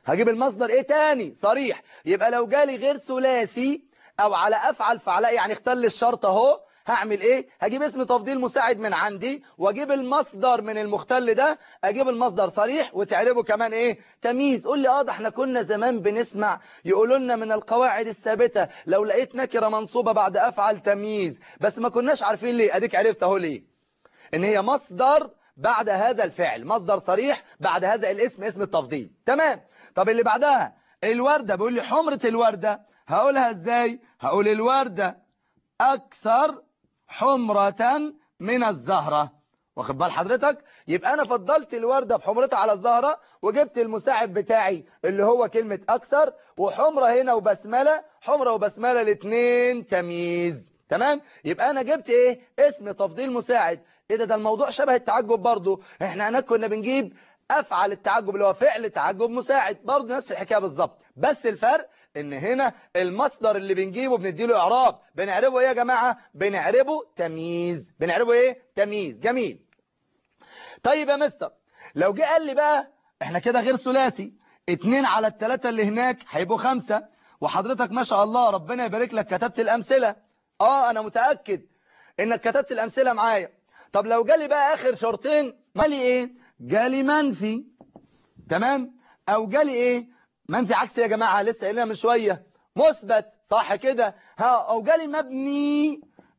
هجيب المصدر ايه تاني صريح يبقى لو جالي غير ثلاثي او على افعل فعلاء يعني اختل الشرط اهو هعمل ايه هجيب اسم تفضيل مساعد من عندي واجيب المصدر من المختل ده اجيب المصدر صريح وتعربه كمان ايه تمييز قول لي اه ده احنا كنا زمان بنسمع يقولوا لنا من القواعد الثابته لو لقيت نكره منصوبه بعد افعل تمييز بس ما كناش عارفين ليه اديك عرفت اهو ليه ان هي مصدر بعد هذا الفعل مصدر صريح بعد هذا الاسم اسم التفضيل تمام طب اللي بعدها الوردة بيقول لي حمرة الوردة هقولها ازاي هقول الوردة اكثر حمرة من الزهرة واخد بال حضرتك يبقى انا فضلت الوردة في حمرتها على الزهرة وجبت المساعد بتاعي اللي هو كلمة اكثر وحمرة هنا وبسملة حمرة وبسملة الاثنين تمييز تمام يبقى انا جبت ايه اسم تفضيل مساعد ايه ده ده الموضوع شبه التعجب برضو احنا هناك كنا بنجيب افعل التعجب اللي هو فعل تعجب مساعد برضو نفس الحكايه بالظبط بس الفرق ان هنا المصدر اللي بنجيبه بنديله اعراب بنعربه ايه يا جماعه بنعربه تمييز بنعربه ايه تمييز جميل طيب يا مستر لو جه قال لي بقى احنا كده غير ثلاثي اتنين على التلاتة اللي هناك هيبقوا خمسة وحضرتك ما شاء الله ربنا يبارك لك كتبت الامثله اه انا متاكد انك كتبت الامثله معايا طب لو جالي بقى اخر شرطين مالي ايه جالي منفي تمام او جالي ايه منفي عكس يا جماعه لسه قايلينها من شويه مثبت صح كده ها او جالي مبني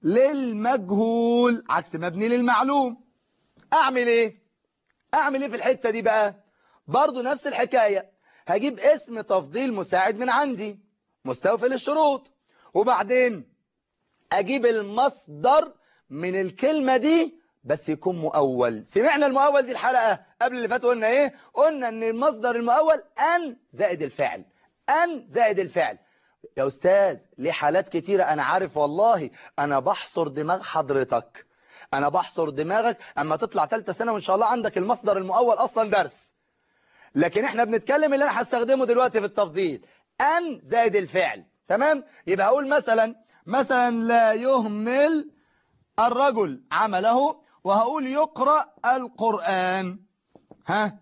للمجهول عكس مبني للمعلوم اعمل ايه اعمل ايه في الحته دي بقى برضو نفس الحكايه هجيب اسم تفضيل مساعد من عندي مستوفي للشروط وبعدين اجيب المصدر من الكلمة دي بس يكون مؤول سمعنا المؤول دي الحلقة قبل اللي فات قلنا ايه قلنا ان المصدر المؤول ان زائد الفعل ان زائد الفعل يا استاذ ليه حالات كتيرة انا عارف والله انا بحصر دماغ حضرتك انا بحصر دماغك اما تطلع ثالثه سنة وان شاء الله عندك المصدر المؤول اصلا درس لكن احنا بنتكلم اللي انا هستخدمه دلوقتي في التفضيل ان زائد الفعل تمام يبقى اقول مثلا مثلا لا يهمل الرجل عمله وهقول يقرأ القرآن ها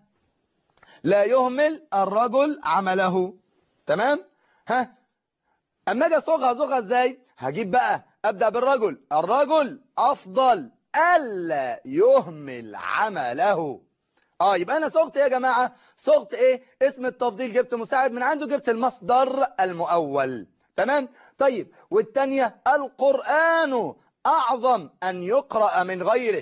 لا يهمل الرجل عمله تمام ها اما اجي اصوغها اصوغها ازاي هجيب بقى ابدا بالرجل الرجل افضل الا يهمل عمله اه يبقى انا صغت ايه يا جماعه صغت ايه اسم التفضيل جبت مساعد من عنده جبت المصدر المؤول تمام طيب والثانيه القرآن أعظم أن يقرأ من غيره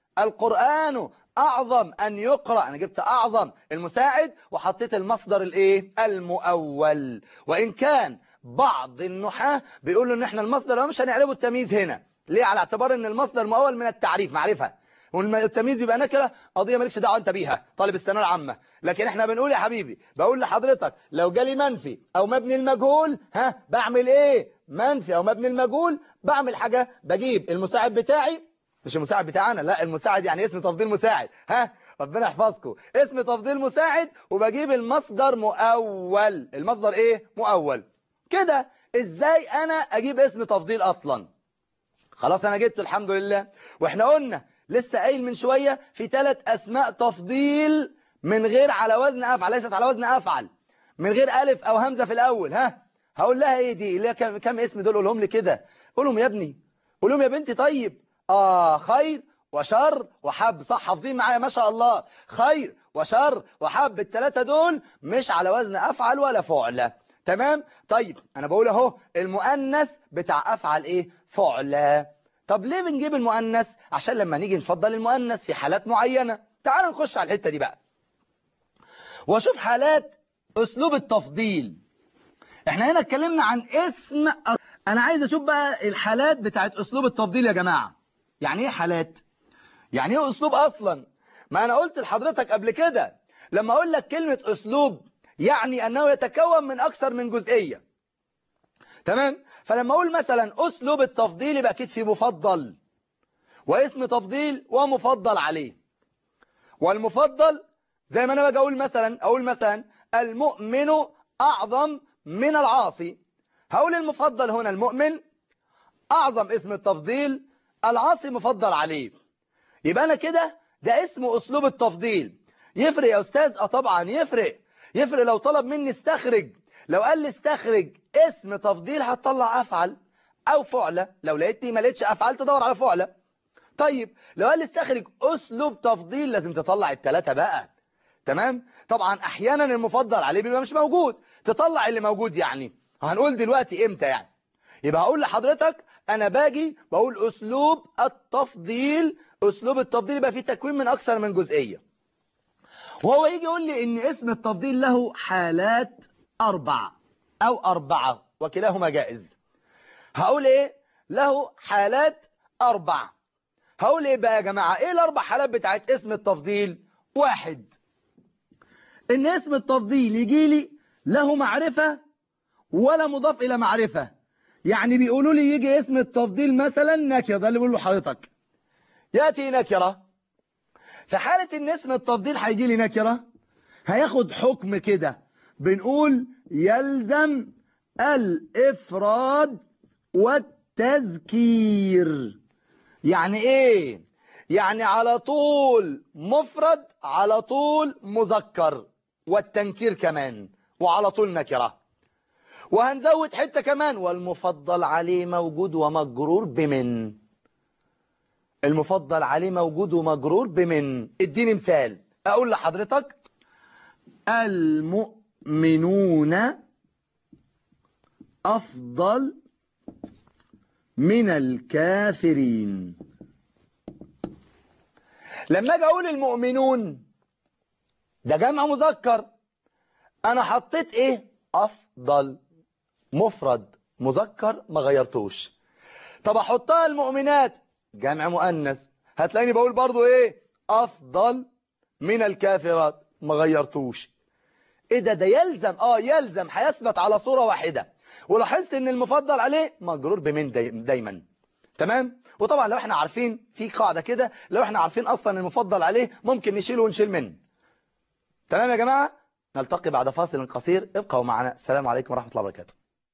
القرآن أعظم أن يقرأ أنا جبت أعظم المساعد وحطيت المصدر الإيه المؤول وإن كان بعض النحاة بيقولوا إن إحنا المصدر مش هنعربه التمييز هنا ليه على اعتبار إن المصدر مؤول من التعريف معرفة والتمييز بيبقى نكره قضيه مالكش دعوه انت بيها طالب الثانويه العامه لكن احنا بنقول يا حبيبي بقول لحضرتك لو جالي منفي او مبني المجهول ها بعمل ايه منفي او مبني المجهول بعمل حاجه بجيب المساعد بتاعي مش المساعد بتاعنا لا المساعد يعني اسم تفضيل مساعد ها ربنا يحفظكم اسم تفضيل مساعد وبجيب المصدر مؤول المصدر ايه مؤول كده ازاي انا اجيب اسم تفضيل اصلا خلاص انا جبته الحمد لله واحنا قلنا لسه قايل من شوية في ثلاث أسماء تفضيل من غير على وزن أفعل ليست على وزن أفعل من غير ألف أو همزة في الأول ها هقول لها إيه دي اللي كم, كم اسم دول قولهم لي كده قولهم يا ابني قولهم يا بنتي طيب آه خير وشر وحب صح حافظين معايا ما شاء الله خير وشر وحب الثلاثة دول مش على وزن أفعل ولا فعل تمام طيب أنا بقول أهو المؤنث بتاع أفعل إيه فعل طب ليه بنجيب المؤنث عشان لما نيجي نفضل المؤنث في حالات معينة تعالوا نخش على الحتة دي بقى واشوف حالات اسلوب التفضيل احنا هنا اتكلمنا عن اسم انا عايز اشوف بقى الحالات بتاعت اسلوب التفضيل يا جماعة يعني ايه حالات يعني ايه اسلوب اصلا ما انا قلت لحضرتك قبل كده لما اقول لك كلمة اسلوب يعني انه يتكون من اكثر من جزئية تمام فلما اقول مثلا اسلوب التفضيل يبقى اكيد في مفضل واسم تفضيل ومفضل عليه والمفضل زي ما انا باجي اقول مثلا اقول مثلا المؤمن اعظم من العاصي هقول المفضل هنا المؤمن اعظم اسم التفضيل العاصي مفضل عليه يبقى انا كده ده اسم اسلوب التفضيل يفرق يا استاذ اه طبعا يفرق يفرق لو طلب مني استخرج لو قال لي استخرج اسم تفضيل هتطلع افعل او فعلة لو لقيتني ما لقيتش افعل تدور على فعلة طيب لو قال لي استخرج اسلوب تفضيل لازم تطلع الثلاثه بقى تمام طبعا احيانا المفضل عليه بيبقى مش موجود تطلع اللي موجود يعني هنقول دلوقتي امتى يعني يبقى هقول لحضرتك انا باجي بقول اسلوب التفضيل اسلوب التفضيل يبقى فيه تكوين من اكثر من جزئيه وهو يجي يقول لي ان اسم التفضيل له حالات اربع او اربعه وكلاهما جائز هقول ايه له حالات اربع هقول ايه بقى يا جماعه ايه الاربع حالات بتاعت اسم التفضيل واحد ان اسم التفضيل يجي لي له معرفه ولا مضاف الى معرفه يعني بيقولوا لي يجي اسم التفضيل مثلا نكره ده اللي بيقول له حضرتك ياتي نكره في حاله ان اسم التفضيل هيجي لي نكره هياخد حكم كده بنقول يلزم الافراد والتذكير يعني ايه يعني على طول مفرد على طول مذكر والتنكير كمان وعلى طول نكره وهنزود حتة كمان والمفضل عليه موجود ومجرور بمن المفضل عليه موجود ومجرور بمن اديني مثال اقول لحضرتك المؤمنون افضل من الكافرين لما اجي اقول المؤمنون ده جمع مذكر انا حطيت ايه افضل مفرد مذكر ما غيرتوش طب احطها المؤمنات جمع مؤنث هتلاقيني بقول برضو ايه افضل من الكافرات ما غيرتوش ايه ده ده يلزم اه يلزم هيثبت على صورة واحدة ولاحظت ان المفضل عليه مجرور بمن داي دايما تمام وطبعا لو احنا عارفين في قاعدة كده لو احنا عارفين اصلا المفضل عليه ممكن نشيله ونشيل منه تمام يا جماعة نلتقي بعد فاصل قصير ابقوا معنا السلام عليكم ورحمة الله وبركاته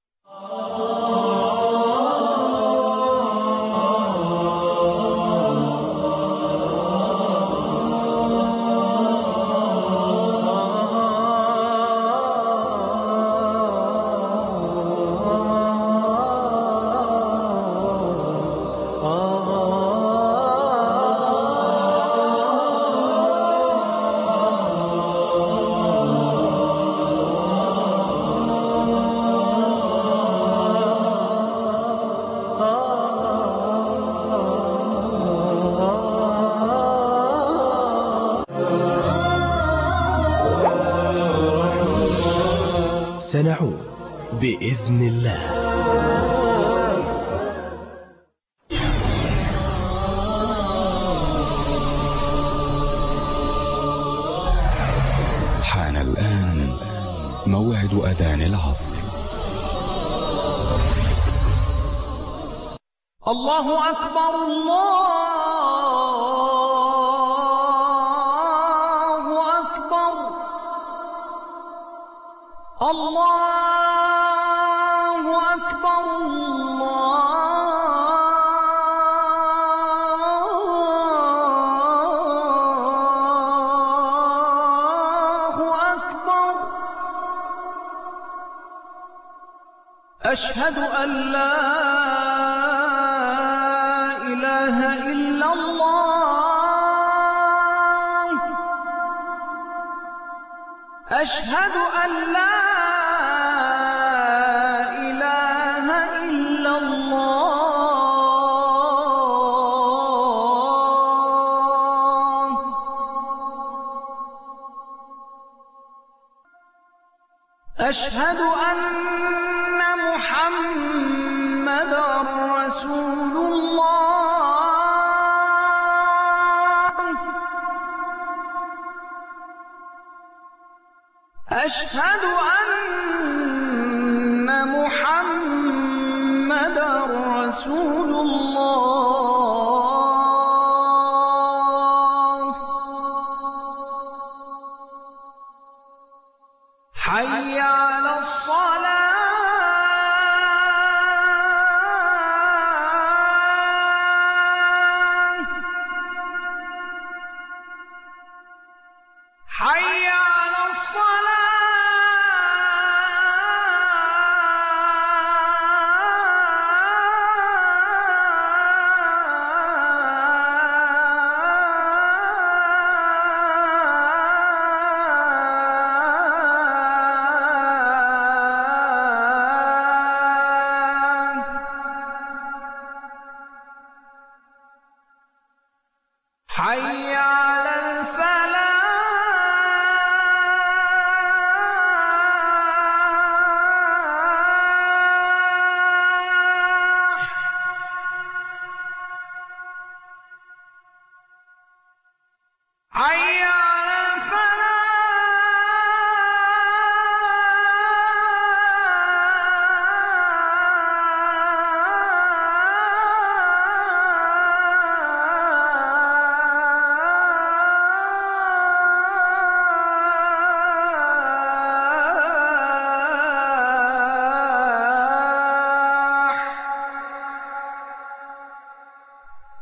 سنعود بإذن الله حان الآن موعد أذان العصر الله أكبر الله أكبر الله أكبر الله أكبر أشهد أن لا إله إلا الله أشهد أن لا إله إلا الله أشهد أن محمدا رسول الله أشهد أن محمدا رسول الله حي على الصلاة حي على الصلاة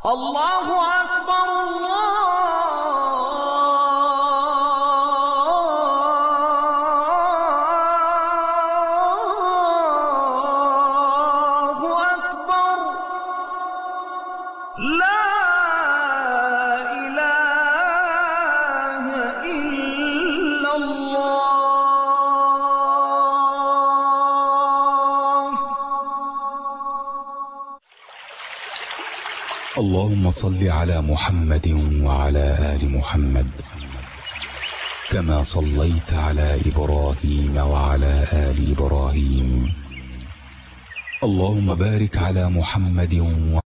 الله أكبر الله أكبر لا إله إلا الله اللهم صل على محمد وعلى آل محمد كما صليت على إبراهيم وعلى آل إبراهيم اللهم بارك على محمد و